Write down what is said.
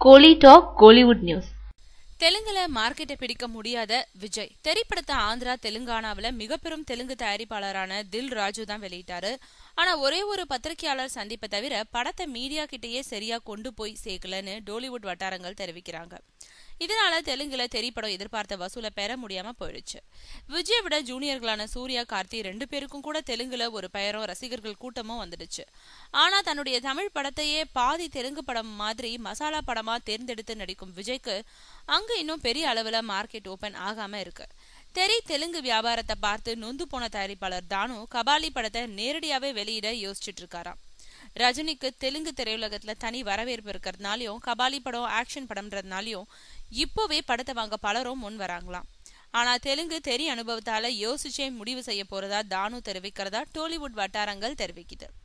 கோலி talk Kollywood news தெலுங்குல மார்க்கெட்டை பிடிக்க முடியாத விஜய் திரைப்படத்தை ஆந்திரா தெலுங்கானாவில மிக பெரும் தெலுங்கு தயாரிப்பாளரான தில் ராஜு தான் வெளியிட்டாரு ஆனா ஒரே ஒரு பத்திரிகையாளர் சந்திப்பை தவிர படத்தை மீடியா கிட்டேயே சரியா கொண்டு போய் சேர்க்கலன்னு டோலிவுட் வட்டாரங்கள் தெரிவிக்கிறாங்க இதனால தெலுங்குல திரைப்படம் எதிர்பார்த்த வசூலை பெற முடியாம போயிடுச்சு விஜய் விட ஜூனியர்களான சூர்யா கார்த்தி ரெண்டு பேருக்கும் கூட தெலுங்குல ஒரு பெயரும் ரசிகர்கள் கூட்டமும் வந்துடுச்சு ஆனா தன்னுடைய தமிழ் படத்தையே பாதி தெலுங்கு படம் மாதிரி மசாலா படமா தேர்ந்தெடுத்து நடிக்கும் விஜய்க்கு அங்க இன்னும் பெரிய அளவுல மார்க்கெட் ஓபன் ஆகாம இருக்கு தெரி தெலுங்கு வியாபாரத்தை பார்த்து நொந்து போன தயாரிப்பாளர் தானு கபாலி படத்தை நேரடியாவே வெளியிட யோசிச்சுட்டு இருக்காராம் ரஜினிக்கு தெலுங்கு திரையுலகத்துல தனி வரவேற்பு இருக்கிறதுனாலயும் கபாலி படம் ஆக்ஷன் படம்ன்றதுனாலயும் இப்போவே படத்தை வாங்க பலரும் முன் வராங்களாம் ஆனா தெலுங்கு தெரி அனுபவத்தால யோசிச்சே முடிவு செய்ய போறதா தானு தெரிவிக்கிறதா டோலிவுட் வட்டாரங்கள் தெரிவிக்குது